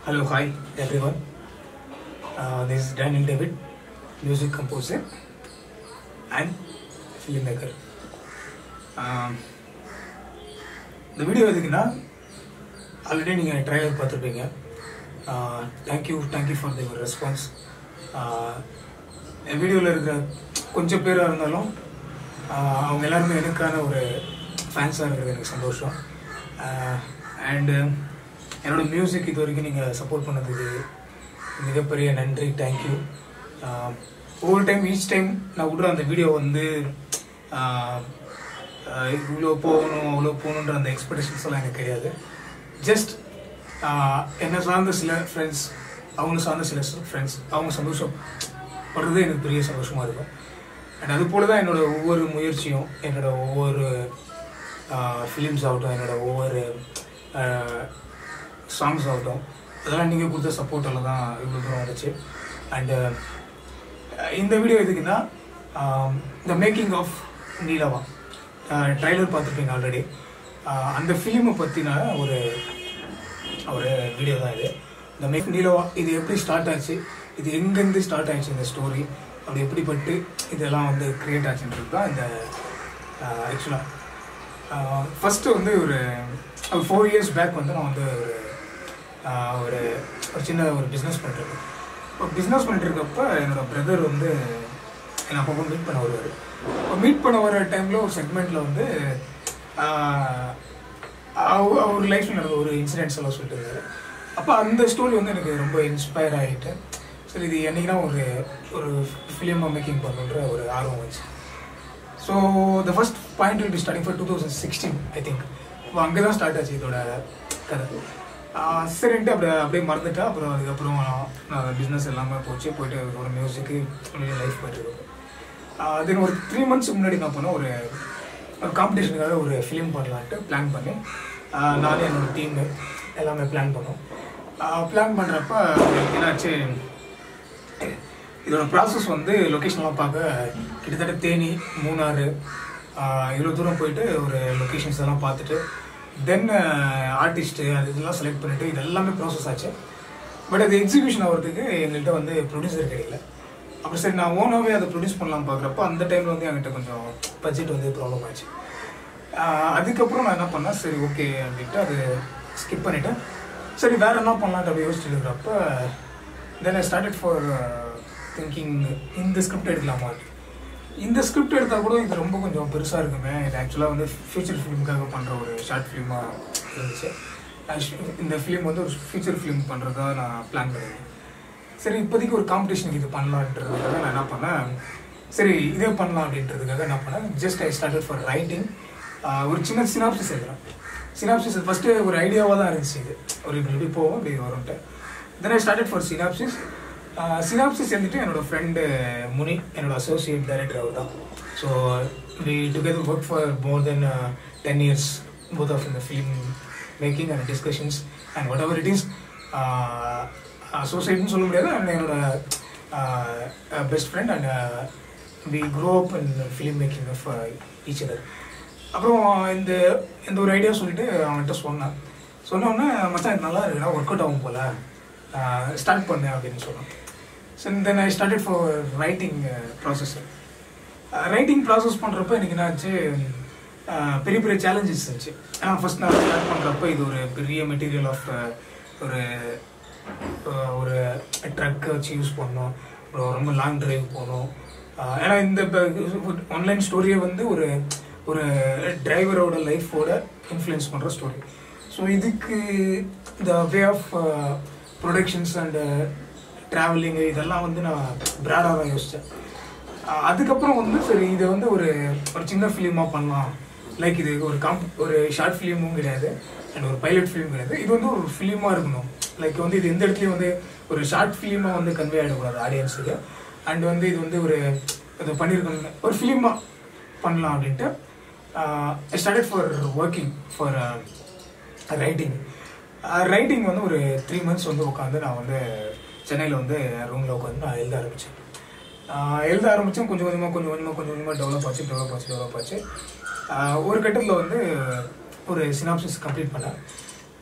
Hello, hi everyone. Uh, this is Daniel David, music composer and filmmaker. Um, இந்த video எதுக்குன்னா already நீங்கள் trailer பார்த்துருப்பீங்க thank you thank you for the response என் வீடியோவில் இருக்கிற கொஞ்சம் பேராக இருந்தாலும் ஆஹ் அவங்க எல்லாருமே எனக்கான ஒரு ஃபேன்ஸாக இருக்கிறது எனக்கு சந்தோஷம் அண்டு என்னோட மியூசிக் இது வரைக்கும் நீங்கள் சப்போர்ட் பண்ணதுக்கு மிகப்பெரிய நன்றி தேங்க்யூ ஒவ்வொரு டைம் ஈச் டைம் நான் விடுற அந்த வீடியோ வந்து இவ்வளோ போகணும் அவ்வளோ போகணுன்ற அந்த எக்ஸ்பெக்டேஷன்ஸ் எல்லாம் எனக்கு கிடையாது ஜஸ்ட் என்னை சார்ந்த சில ஃப்ரெண்ட்ஸ் அவங்க சார்ந்த சில ஃப்ரெண்ட்ஸ் அவங்க சந்தோஷம் படுறது எனக்கு பெரிய சந்தோஷமாக இருக்கும் அண்ட் அது போல தான் என்னோட ஒவ்வொரு முயற்சியும் என்னோட ஒவ்வொரு ஃபிலிம்ஸ் ஆகட்டும் என்னோட ஒவ்வொரு சாங்ஸ் ஆகட்டும் அதெல்லாம் நீங்கள் கொடுத்த சப்போர்ட்டால் தான் இவ்வளோ தூரம் வந்துச்சு அண்டு இந்த வீடியோ எதுக்குன்னா the making of Neelava trailer பார்த்துருப்பீங்க ஆல்ரெடி அந்த ஃபிலிமை பற்றின ஒரு ஒரு வீடியோ தான் இது இந்த மேக் நீலவா இது எப்படி ஸ்டார்ட் ஆச்சு இது எங்கேருந்து ஸ்டார்ட் ஆச்சு இந்த ஸ்டோரி அப்படி எப்படிப்பட்டு இதெல்லாம் வந்து க்ரியேட் ஆச்சுன்றது தான் இந்த ஆக்சுவலாக ஃபஸ்ட்டு வந்து ஒரு ஃபோர் இயர்ஸ் பேக் வந்து நான் வந்து ஒரு ஆஹ் ஒரு ஒரு சின்ன ஒரு பிஸ்னஸ் பண்ணிருக்கேன் இப்போ பிஸ்னஸ் பண்ணிட்டு இருக்கப்ப என்னோட பிரதர் வந்து என்னை அப்பப்போ மீட் பண்ண வருவார் இப்போ மீட் பண்ண வர டைமில் ஒரு செக்மெண்ட்டில் வந்து ஆஹ் அவ- அவர் லைஃப்பில் நடந்த ஒரு இன்சிடென்ட்ஸ் எல்லாம் சொல்லிட்டு இருந்தாரு அப்போ அந்த ஸ்டோரி வந்து எனக்கு ரொம்ப இன்ஸ்பயர் ஆகிட்டு சரி இது என்னைக்குனா ஒரு ஒரு ஃபிலிம் மேக்கிங் பண்ணுன்ற ஒரு ஆர்வம் வந்துச்சு so the first point will be starting for two thousand sixteen I think அங்கே தான் ஸ்டார்ட் ஆச்சு இதோட கதை ஆஹ் சரின்ட்டு அப்படியே அப்படியே மறந்துட்டேன் அப்புறம் அதுக்கப்புறம் நான் பிஸ்னஸ் எல்லாமே போச்சு போயிட்டு ஒரு மியூசிக்கு லைஃப் போயிட்டு இருக்கு தென் ஒரு த்ரீ மந்த்ஸ் முன்னாடி நான் பண்ணேன் ஒரு ஒரு காம்படிஷனுக்காக ஒரு ஃபிலிம் பண்ணலான்ட்டு பிளான் பண்ணி ஆஹ் நானே என்னோட டீம் எல்லாமே பிளான் பண்ணோம் பிளான் பண்ணுறப்ப என்னாச்சு இதோட ப்ராசஸ் வந்து லொக்கேஷன்லாம் பார்க்க கிட்டத்தட்ட தேனி மூணாறு ஆஹ் இவ்வளோ தூரம் போயிட்டு ஒரு லொக்கேஷன்ஸ் எல்லாம் பார்த்துட்டு தென் ஆர்டிஸ்ட்டு அது இதெல்லாம் செலக்ட் பண்ணிட்டு இது எல்லாமே ப்ராசஸ் ஆச்சு பட் அது எக்ஸிபியூஷன் ஆகிறதுக்கு எங்கள்கிட்ட வந்து ப்ரொடியூசர் கிடைக்கல அப்புறம் சரி நான் ஓனாகவே அதை ப்ரொடியூஸ் பண்ணலாம் பார்க்குறப்ப அந்த டைமில் வந்து என்கிட்ட கொஞ்சம் பட்ஜெட் வந்து ப்ராப்ளம் ஆச்சு ஆஹ் அதுக்கப்புறம் நான் என்ன பண்ணேன் சரி ஓகே அப்படின்ட்டு அது ஸ்கிப் பண்ணிவிட்டு சரி வேறு என்ன பண்ணலான்ட்டு அப்படி யோசிச்சுட்டு இருக்கிறப்ப then I started for thinking இந்த ஸ்கிரிப்ட் எடுக்கலாமா இந்த ஸ்கிரிப்ட் எடுத்தால் கூட இது ரொம்ப கொஞ்சம் பெருசாக இருக்குமே இது ஆக்சுவலாக வந்து ஃபியூச்சர் ஃபிலிமுக்காக பண்ணுற ஒரு ஷார்ட் ஃபிலிமாக இருந்துச்சு Actu- இந்த ஃபிலிம் வந்து ஒரு ஃபியூச்சர் ஃபிலிம் பண்ணுறதா நான் பிளான் பண்ணியிருந்தேன் சரி இப்போதைக்கு ஒரு காம்படிஷனுக்கு இது பண்ணலான்றதுக்காக நான் என்ன பண்ணேன் சரி இதே பண்ணலாம் அப்படின்றதுக்காக என்ன பண்ணேன் just I started for writing ஒரு சின்ன சினாப்சிஸ் எழுதுறேன் சினாப்சிஸ் ஃபஸ்ட்டு ஒரு ஐடியாவாக தான் இருந்துச்சு இது ஒரு இப்படி இப்படி போவோம் இப்படி வரும்ட்டு then I started for synopsis synopsis எழுதிட்டு என்னோட ஃப்ரெண்டு முனி என்னோட அசோசியேட் டைரக்டர் அவர் தான் so we together work for more than ten years both of இந்த film making and discussions and whatever it is அசோசியேட்னு சொல்ல முடியாது அண்ட் என்னோட best friend and we grow up in film making of each other அப்புறம் இந்த இந்த ஒரு idea சொல்லிட்டு அவன்கிட்ட சொன்னேன் சொன்னோடனே மச்சான் இது நல்லா இருக்குடா ஒர்க் அவுட் ஆகும் போல ஸ்டார்ட் பண்ணு அப்படின்னு சொன்னான் so then I started for writing process writing process பண்ணுறப்ப எனக்கு என்னாச்சு அஹ், பெரிய பெரிய சேலஞ்சஸ் இருந்துச்சு ஏன்னா ஃபர்ஸ்ட் நான் ஸ்டார்ட் பண்ணுறப்ப இது ஒரு பெரிய மெட்டீரியல் ஆஃப் ஒரு அஹ், ஒரு ட்ரக்கை வச்சு யூஸ் பண்ணோம் அப்புறம் ரொம்ப லாங் டிரைவ் போகணும் அஹ், ஏன்னா இந்த ஆன்லைன் ஸ்டோரியை வந்து ஒரு ஒரு டிரைவரோட லைஃபோட இன்ஃப்ளூயன்ஸ் பண்ணுற ஸ்டோரி ஸோ இதுக்கு இந்த way of productions and travelling இதெல்லாம் வந்து நான் பிராடாக தான் யோசித்தேன் அதுக்கப்புறம் வந்து சரி இதை வந்து ஒரு ஒரு சின்ன ஃபிலிமாக பண்ணலாம் லைக் இது ஒரு காம்ப் ஒரு ஷார்ட் ஃபிலிமும் கிடையாது அண்ட் ஒரு பைலட் ஃபிலிம் கிடையாது இது வந்து ஒரு ஃபிலிமாக இருக்கணும் லைக் வந்து இது எந்த இடத்துலையும் வந்து ஒரு ஷார்ட் ஃபிலிமாக வந்து கன்வே ஆகிடக்கூடாது ஆடியன்ஸுக்கு அண்ட் வந்து இது வந்து ஒரு இது பண்ணியிருக்கணும் ஒரு ஃபிலிமாக பண்ணலாம் அப்படின்ட்டு I started for working for writing writing வந்து ஒரு த்ரீ மந்த்ஸ் வந்து உட்காந்து நான் வந்து சென்னையில் வந்து ரூமில் உட்காந்து நான் எழுத ஆரம்பித்தேன் எழுத ஆரம்பித்தேன் கொஞ்சம் கொஞ்சமாக கொஞ்சம் கொஞ்சமாக கொஞ்சம் கொஞ்சமாக டெவலப் ஆச்சு டெவலப் ஆச்சு டெவலப் ஆச்சு ஆஹ் ஒரு கட்டத்தில் வந்து ஒரு சினாப்சிஸ் கம்ப்ளீட் பண்ணேன்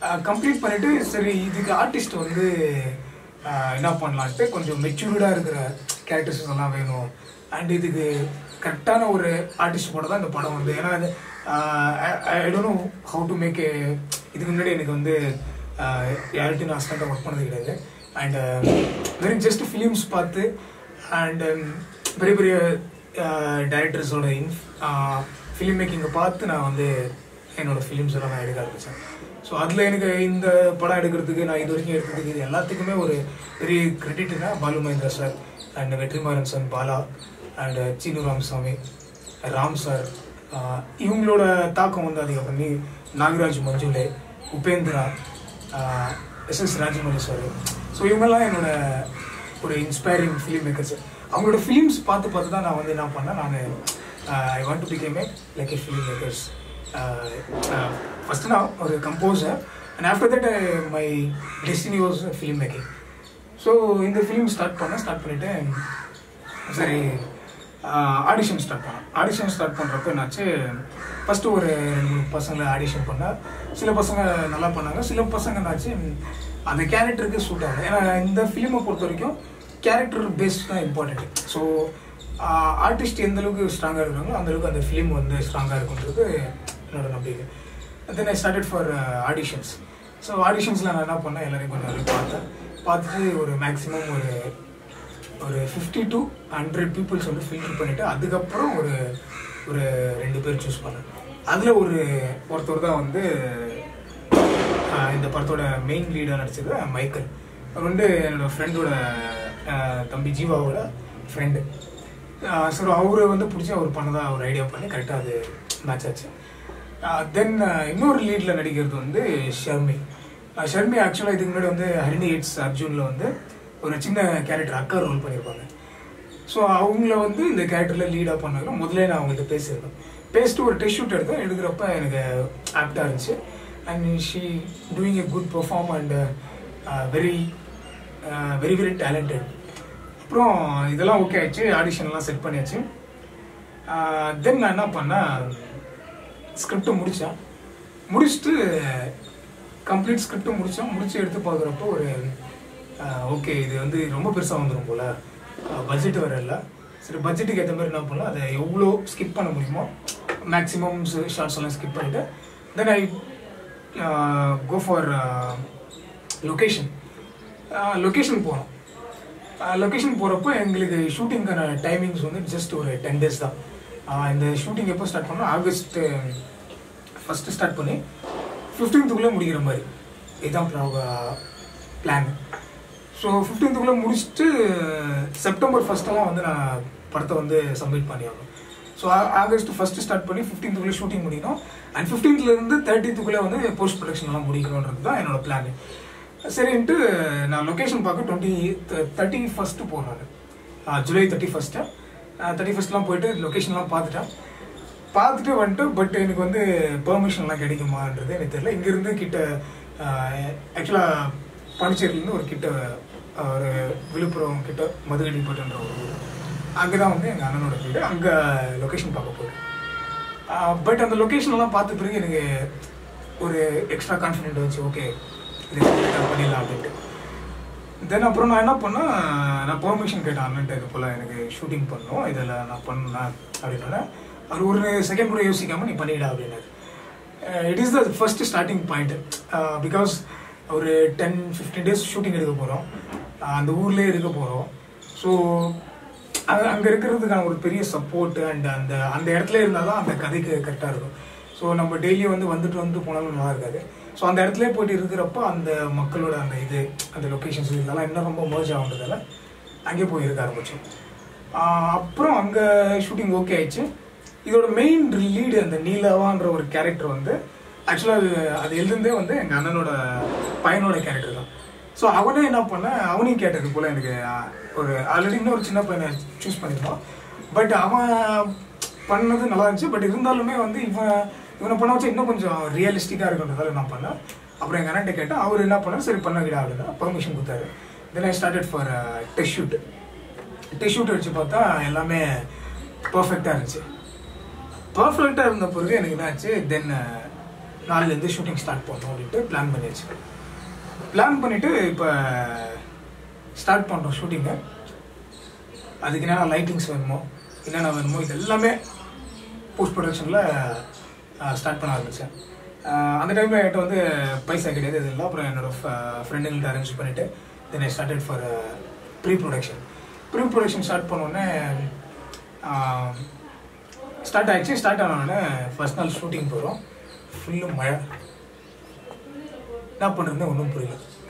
கம்ப்ளீட் பண்ணிட்டு சரி இதுக்கு ஆர்டிஸ்ட் வந்து ஆஹ், என்ன பண்ணலான்ட்டு கொஞ்சம் மெச்சூர்டாக இருக்கிற கேரக்டர்ஸ் எல்லாம் வேணும் அண்ட் இதுக்கு கரெக்டான ஒரு ஆர்டிஸ்ட் போட தான் இந்த படம் வந்து ஏன்னா அது I don't know how to make இதுக்கு முன்னாடி எனக்கு வந்து யார்கிட்டையும் நான் அஸ்டண்டாக ஒர்க் பண்ணது கிடையாது அண்ட் வெறும் ஜஸ்ட் ஃபிலிம்ஸ் பார்த்து அண்ட் பெரிய பெரிய டைரக்டர்ஸோட இன் ஃபிலிம் மேக்கிங்கை பார்த்து நான் வந்து என்னோட ஃபிலிம்ஸ் எல்லாம் நான் எடுக்க ஆரம்பித்தேன் ஸோ அதில் எனக்கு இந்த படம் எடுக்கிறதுக்கு நான் இது வரைக்கும் எடுத்ததுக்கு இது எல்லாத்துக்குமே ஒரு பெரிய கிரெடிட்னா Balu Mahendra sir and Vetrimaaran sir Bala and Seenu Ramasamy Ram sir ஆஹ் இவங்களோட தாக்கம் வந்து அதிகம் பண்ணி நாகராஜ் மஞ்சுளே உபேந்திரா எஸ் எஸ் ராஜமௌலி சார் ஸோ இவங்கெல்லாம் என்னோட ஒரு இன்ஸ்பைரிங் ஃபிலிம் மேக்கர்ஸ் அவங்களோட ஃபிலிம்ஸ் பார்த்து பார்த்து தான் நான் வந்து என்ன பண்ணேன் நான் I want to become a like a film makers first நான் ஒரு composer and after that my destiny was film making so இந்த ஃபிலிம் ஸ்டார்ட் பண்ணேன் ஸ்டார்ட் பண்ணிவிட்டு சரி ஆடிஷன் ஸ்டார்ட் பண்ணேன் ஆடிஷன் ஸ்டார்ட் பண்ணுறப்ப என்னாச்சு ஃபஸ்ட்டு ஒரு ரெண்டு மூணு பசங்களை ஆடிஷன் பண்ணேன் சில பசங்க நல்லா பண்ணாங்க சில பசங்க என்னாச்சு அந்த கேரக்டருக்கு சூட் ஆகல ஏன்னா இந்த ஃபிலிமை பொறுத்த வரைக்கும் கேரக்டர் பேஸ்ட் தான் இம்பார்ட்டன்ட் ஸோ ஆர்டிஸ்ட் எந்த அளவுக்கு ஸ்ட்ராங்காக இருக்காங்களோ அந்த அளவுக்கு அந்த ஃபிலிம் வந்து ஸ்ட்ராங்காக இருக்குன்றது என்னோட நம்பிக்கை then I started for auditions so ஆடிஷன்ஸில் நான் என்ன பண்ணேன் எல்லாரையும் கொஞ்சம் நிறைய பார்த்தேன் பார்த்துட்டு ஒரு மேக்ஸிமம் ஒரு ஒரு ஃபிஃப்டி டு ஹண்ட்ரட் பீப்புள்ஸ் வந்து ஃபில்டர் பண்ணிவிட்டு அதுக்கப்புறம் ஒரு ஒரு ரெண்டு பேர் சூஸ் பண்ணேன் அதில் ஒரு ஒருத்தர் தான் வந்து ஆஹ், இந்த படத்தோட மெயின் லீடாக நடிச்சது மைக்கேல் அவர் வந்து என்னோட ஃப்ரெண்டோட தம்பி ஜீவாவோட ஃப்ரெண்டு ஸோ அவரை வந்து பிடிச்சி அவர் பண்ணதா ஒரு ஐடியா பண்ணி கரெக்டாக அது மேட்ச் ஆச்சு தென் இன்னொரு லீடில் நடிக்கிறது வந்து ஷர்மி அஹ் ஷர்மி ஆக்சுவலாக இதுக்கு முன்னாடி வந்து ஹரிணி எயிட்ஸ் அர்ஜுனில் வந்து ஒரு சின்ன கேரக்டர் அக்கா ரோல் பண்ணியிருப்பாங்க ஸோ அவங்கள வந்து இந்த கேரக்டரில் லீடாக பண்ணாங்க முதல்ல நான் அவங்கள்ட்ட பேசியிருந்தேன் பேசிட்டு ஒரு டெஸ்ட் ஷூட் எடுத்தேன் எடுக்கிறப்ப எனக்கு ஆப்டாக இருந்துச்சு and she doing a good perform and very very very talented அப்புறம் இதெல்லாம் ஓகே ஆயிடுச்சு ஆடிஷன்லாம் செட் பண்ணியாச்சு தென் நான் என்ன பண்ணேன் ஸ்கிரிப்டை முடித்தேன் முடிச்சுட்டு கம்ப்ளீட் ஸ்கிரிப்டை முடித்தேன் முடிச்சு எடுத்து பார்க்குறப்போ ஒரு ஓகே இது வந்து ரொம்ப பெருசாக வந்துடும் போல் பட்ஜெட் வேற இல்லை சரி பட்ஜெட்டுக்கு ஏற்ற மாதிரி என்ன பண்ணலாம் அதை எவ்வளோ ஸ்கிப் பண்ண முடியுமோ மேக்ஸிமம் ஷார்ட்ஸ் எல்லாம் ஸ்கிப் பண்ணிவிட்டு then I go for location location போனோம் லொக்கேஷன் போகிறப்போ எங்களுக்கு ஷூட்டிங்க்கான டைமிங்ஸ் வந்து ஜஸ்ட் ஒரு டென் டேஸ் தான் ஆஹ் இந்த ஷூட்டிங் எப்போ ஸ்டார்ட் பண்ணோம் ஆகஸ்ட் ஃபஸ்ட்டு ஸ்டார்ட் பண்ணி ஃபிஃப்டீன்த்துக்குள்ளே முடிக்கிற மாதிரி இதுதான் பிளான் ஸோ ஃபிஃப்டீன்த்துக்குள்ளே முடிச்சுட்டு செப்டம்பர் ஃபஸ்ட்டெல்லாம் வந்து நான் படத்தை வந்து சப்மிட் பண்ணி ஆகணும் ஸோ ஆகஸ்ட் ஃபஸ்ட்டு ஸ்டார்ட் பண்ணி ஃபிஃப்டீன்த்துக்குள்ளே ஷூட்டிங் முடிக்கணும் அண்ட் ஃபிஃப்டீன்த்லேருந்து தேர்ட்டித்துக்குள்ளே வந்து போஸ்ட் ப்ரொடக்ஷன்லாம் முடிக்கணுன்றது தான் என்னோட பிளான் சரின்ட்டு நான் லொக்கேஷன் பார்க்க டுவெண்ட்டி தேர்ட்டி ஃபஸ்ட்டு போனேன் நான் ஜூலை தேர்ட்டி ஃபஸ்ட்டு தேர்ட்டி ஃபஸ்ட்லாம் போயிட்டு லொக்கேஷன்லாம் பார்த்துட்டேன் பார்த்துட்டு வந்துட்டு பட் எனக்கு வந்து பெர்மிஷன்லாம் கிடைக்குமான்றது எனக்கு தெரியல இங்கேருந்து கிட்ட ஆக்சுவலாக பாண்டிச்சேரியிலேருந்து ஒரு கிட்ட ஆஹ், ஒரு விழுப்புரம் கிட்ட மதுகடிப்பட்டுன்ற ஒரு ஊர் அங்கே தான் வந்து எங்கள் அண்ணனோட வீடு அங்கே லொக்கேஷன் பார்க்க போகிறேன் பட் அந்த லொக்கேஷன்லாம் பார்த்த பிறகு எனக்கு ஒரு எக்ஸ்ட்ரா கான்ஃபிடென்ட் வந்துச்சு ஓகே இது correct ஆ பண்ணிடலாம் அப்படின்ட்டு தென் அப்புறம் நான் என்ன பண்ணேன் நான் பெர்மிஷன் கேட்டேன் அண்ணன்ட்ட இது போல் எனக்கு ஷூட்டிங் பண்ணணும் இதில் நான் பண்ணேன் அப்படின்னா அவர் ஒரு செகண்ட் கூட யோசிக்காமல் நீ பண்ணிடா அப்படின்னாரு it is the first starting point because ஒரு டென் ஃபிஃப்டீன் டேஸ் ஷூட்டிங் எடுக்க போகிறோம் அந்த ஊர்லேயே இருக்க போகிறோம் ஸோ அது அங்கே இருக்கிறதுக்கான ஒரு பெரிய சப்போர்ட் அண்ட் அந்த அந்த இடத்துல இருந்தால் தான் அந்த கதைக்கு கரெக்டாக இருக்கும் ஸோ நம்ம டெய்லியும் வந்து வந்துட்டு வந்துட்டு போனாலும் நல்லா இருக்காது ஸோ அந்த இடத்துல போயிட்டு இருக்கிறப்ப அந்த மக்களோட அந்த இது அந்த லொக்கேஷன்ஸ் இதெல்லாம் இன்னும் ரொம்ப மர்ஜ் ஆகுன்றதால அங்கே போய் இருக்க ஆரம்பிச்சோம் ஆஹ் அப்புறம் அங்கே ஷூட்டிங் ஓகே ஆயிடுச்சு இதோட மெயின் லீடு அந்த நீலாவான்ற ஒரு கேரக்டர் வந்து ஆக்சுவலாக அது அது எழுதுந்தே வந்து எங்கள் அண்ணனோட பையனோட கேரக்டர் தான் ஸோ அவனே என்ன பண்ண அவனையும் கேட்டது போல் எனக்கு ஆஹ், ஒரு ஆல்ரெடி இன்னொரு சின்ன பையனை சூஸ் பண்ணியிருந்தான் பட் அவன் பண்ணது நல்லா இருந்துச்சு பட் இருந்தாலுமே வந்து இவன் இவனை பண்ண வச்சு இன்னும் கொஞ்சம் ரியலிஸ்டிக்காக இருக்குன்றதால நான் பண்ணேன் அப்புறம் எங்கள் அண்ணன்ட்ட கேட்டேன் அவர் என்ன பண்ணார் சரி பண்ண விடா அப்படின்னா பர்மிஷன் கொடுத்தாரு then I started for test shoot test shoot வச்சு பார்த்தா எல்லாமே பர்ஃபெக்டாக இருந்துச்சு பர்ஃபெக்டாக இருந்த பிறகு எனக்கு என்னாச்சு தென் நாலுலேருந்து ஷூட்டிங் ஸ்டார்ட் பண்ணணும் அப்படின்ட்டு பிளான் பண்ணியாச்சு பிளான் பண்ணிவிட்டு இப்போ ஸ்டார்ட் பண்ணுறோம் ஷூட்டிங்கை அதுக்கு என்னென்ன லைட்டிங்ஸ் வேணுமோ என்னென்ன வேணுமோ இது எல்லாமே போஸ்ட் ப்ரொடக்ஷனில் ஸ்டார்ட் பண்ண ஆரம்பித்தேன் அந்த டைமில் என்கிட்ட வந்து பைசா கிடையாது இது இல்லை அப்புறம் என்னோட ஃப்ரெண்டுங்கள்ட்ட அரேஞ்ச் பண்ணிவிட்டு then I started for pre production pre production start பண்ணோடனே ஸ்டார்ட் ஆயிடுச்சு ஸ்டார்ட் ஆனோடனே ஃபர்ஸ்ட் நாள் ஷூட்டிங் போகிறோம் ஃபுல்லும் மழை என்ன பண்ணுறதுன்னு ஒன்றும் புரியல